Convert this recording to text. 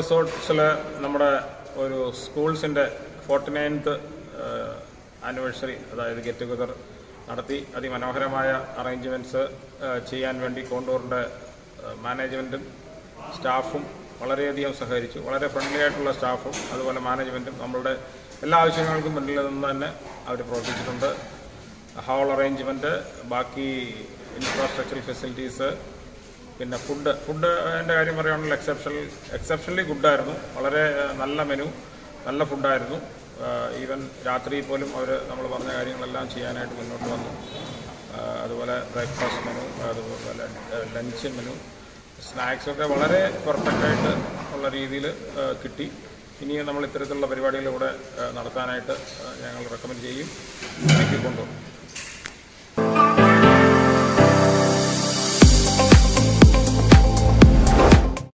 റിസോർട്ട്സിൽ നമ്മുടെ ഒരു സ്കൂൾസിൻ്റെ ഫോർട്ടി നയൻത്ത് ആനിവേഴ്സറി അതായത് ഗെറ്റ് ടുഗദർ നടത്തി അതിമനോഹരമായ അറേഞ്ച്മെൻറ്റ്സ് ചെയ്യാൻ വേണ്ടി കോണ്ടൂറിൻ്റെ മാനേജ്മെൻറ്റും സ്റ്റാഫും വളരെയധികം സഹകരിച്ചു വളരെ ഫ്രണ്ട്ലി ആയിട്ടുള്ള സ്റ്റാഫും അതുപോലെ മാനേജ്മെൻറ്റും നമ്മളുടെ എല്ലാ ആവശ്യങ്ങൾക്കും മുന്നിൽ നിന്ന് തന്നെ അവർ പ്രവർത്തിച്ചിട്ടുണ്ട് ഹാൾ അറേഞ്ച്മെൻറ്റ് ബാക്കി ഇൻഫ്രാസ്ട്രക്ചറൽ ഫെസിലിറ്റീസ് പിന്നെ ഫുഡ് ഫുഡ് എൻ്റെ കാര്യം പറയുകയാണെങ്കിൽ എക്സെപ്ഷണൽ എക്സെപ്ഷണലി ഗുഡായിരുന്നു വളരെ ഏഹ്, നല്ല മെനു നല്ല ഫുഡായിരുന്നു ഈവൻ രാത്രി പോലും അവർ നമ്മൾ പറഞ്ഞ കാര്യങ്ങളെല്ലാം ചെയ്യാനായിട്ട് മുന്നോട്ട് വന്നു ആഹ്, അതുപോലെ ബ്രേക്ക്ഫാസ്റ്റ് മെനു അതുപോലെ ലഞ്ച് മെനു സ്നാക്സൊക്കെ വളരെ പെർഫെക്റ്റായിട്ട് ഉള്ള രീതിയിൽ കിട്ടി ഇനിയും നമ്മൾ ഇത്തരത്തിലുള്ള പരിപാടികളിലൂടെ ഏഹ്, നടത്താനായിട്ട് ഏഹ്, ഞങ്ങൾ റെക്കമെൻഡ് ചെയ്യും എനിക്ക് കൊണ്ടുപോകും